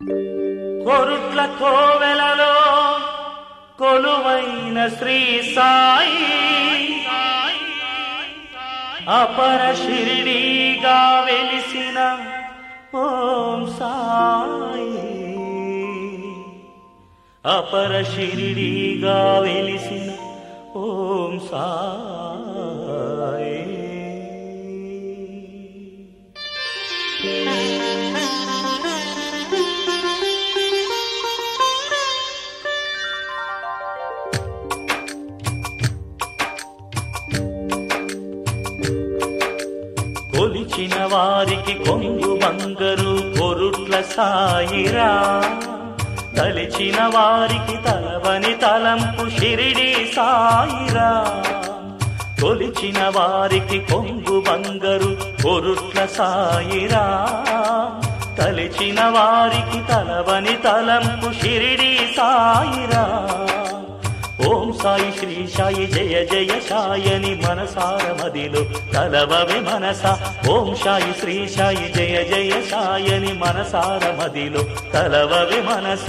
కొరుట్ల కోవెలలో కొలువైన శ్రీ సాయి అపర షిరిడీగా వెలిసిన ఓం సాయి అపర షిరిడీగా వెలిసిన ఓం సాయి కొలిచిన వారికి కొంగు బంగరు కొరుట్ల సాయిరా తలిచిన వారికి తలవని తలంపు షిరిడి సాయిరా కొలిచిన వారికి కొంగు బంగరు కొరుట్ల సాయిరా తలిచిన వారికి తలవని తలంపు షిరిడి సాయిరా ఓం సాయి శ్రీ సాయి జయ జయ సాయని మనసార మదిలో తలవవి మనస ఓం సాయి శ్రీ సాయి జయ జయ సాయని మనసార మదిలో తలవవి మనస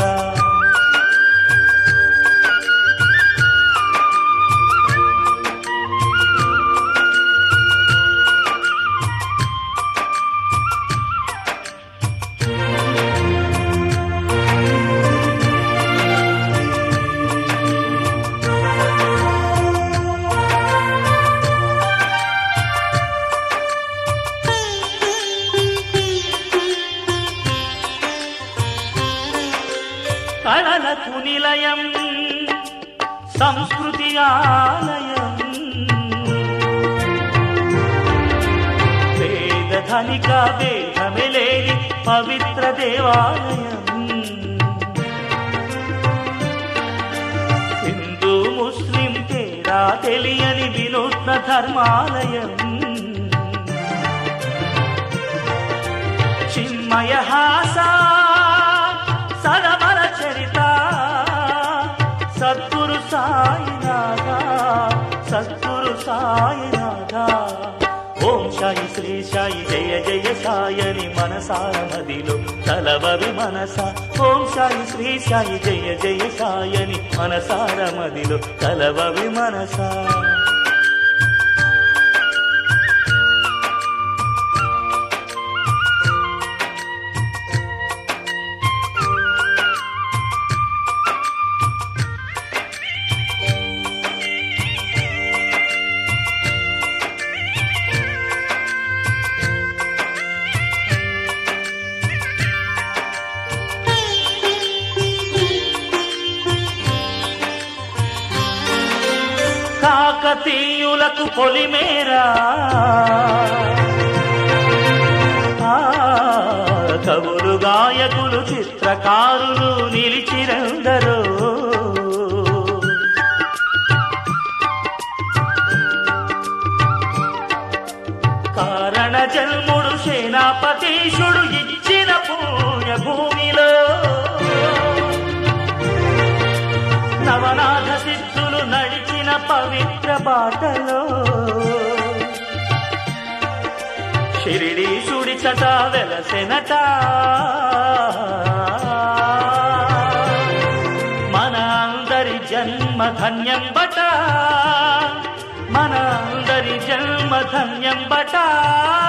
కళలకు నిలయం సంస్కృతి ఆలయం వేద ధనిక వేదమెలేని పవిత్ర దేవాలయం హిందూ ముస్లిం తేడా తెలియని వినూత్న ధర్మాలయం చిన్మయ హాస సరమర చరిత సద్గురు సాయినాథ సద్గురు సాయినాథ ఓం సాయి శ్రీ సాయి జయ జయ సాయని మనసార మదిలో తలవవి మనస ఓం సాయి శ్రీ సాయి జయ జయ సాయని మనసార మదిలో తలవవి మనసా కాకతీయులకు పొలిమేరా ఆ, కవులు గాయకులు చిత్రకారులు నిలిచిరందరూ కారణ జన్ముడు సేనాపతీశుడు ఇచ్చిన పుణ్య భూమిలో నవనాథ సిద్ధులు నడిచిన పవిత్ర బాటలో షిరిడీశుడి చట వెలసెనట మన అందరి జన్మ ధన్యం బట మన అందరి జన్మ ధన్యం బట